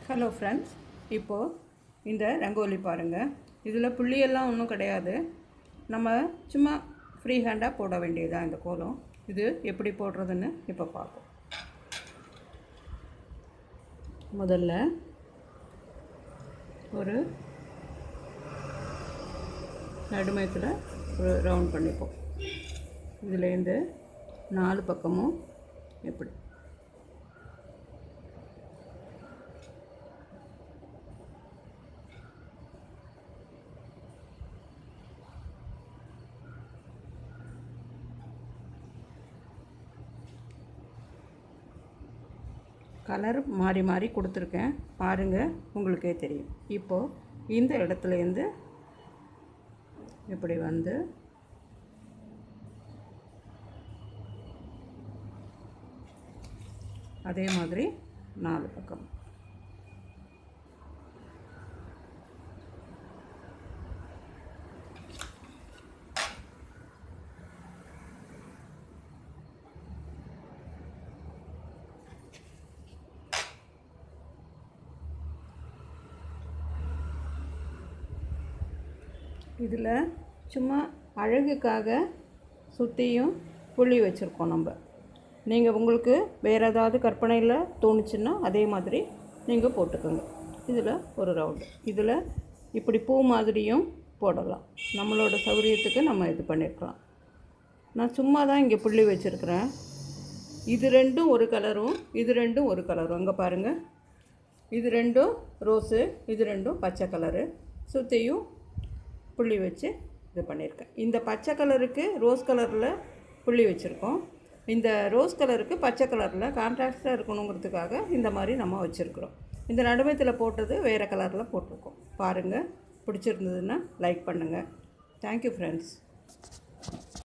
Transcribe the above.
hello friends இப்போது இந்த ரங்கோலி பாருங்கள் இதில் புள்ளியெல்லாம் ஒன்றும் கிடையாது நம்ம சும்மா ஃப்ரீ ஹேண்டாக போட வேண்டியதுதான் இந்த கோலம் இது எப்படி போடுறதுன்னு இப்போ பார்ப்போம் முதல்ல ஒரு நடுமயத்தில் ஒரு ரவுண்ட் பண்ணிப்போம் இதுலேருந்து நாலு பக்கமும் எப்படி கலர் மாறி மாறி கொடுத்துருக்கேன் பாருங்கள் உங்களுக்கே தெரியும் இப்போது இந்த இடத்துலேருந்து இப்படி வந்து அதே மாதிரி நாலு பக்கம் இதில் சும்மா அழகுக்காக சுற்றியும் புள்ளி வச்சுருக்கோம் நம்ம நீங்கள் உங்களுக்கு வேறு ஏதாவது கற்பனையில் தோணுச்சுன்னா அதே மாதிரி நீங்கள் போட்டுக்கோங்க இதில் ஒரு ரவுண்டு இதில் இப்படி பூ மாதிரியும் போடலாம் நம்மளோட சௌரியத்துக்கு நம்ம இது பண்ணியிருக்கலாம் நான் சும்மா தான் இங்கே புள்ளி வச்சுருக்கிறேன் இது ரெண்டும் ஒரு கலரும் இது ரெண்டும் ஒரு கலரும் அங்கே பாருங்கள் இது ரெண்டும் ரோஸு இது ரெண்டும் பச்சை கலரு சுற்றியும் புள்ளி வச்சு இது பண்ணியிருக்கேன் இந்த பச்சை கலருக்கு ரோஸ் கலரில் புள்ளி வச்சுருக்கோம் இந்த ரோஸ் கலருக்கு பச்சை கலரில் கான்ட்ராஸ்டாக இருக்கணுங்கிறதுக்காக இந்த மாதிரி நம்ம வச்சுருக்குறோம் இந்த நடுமத்தில் போட்டது வேறு கலரில் போட்டிருக்கோம் பாருங்கள் பிடிச்சிருந்ததுன்னா லைக் பண்ணுங்கள் தேங்க்யூ ஃப்ரெண்ட்ஸ்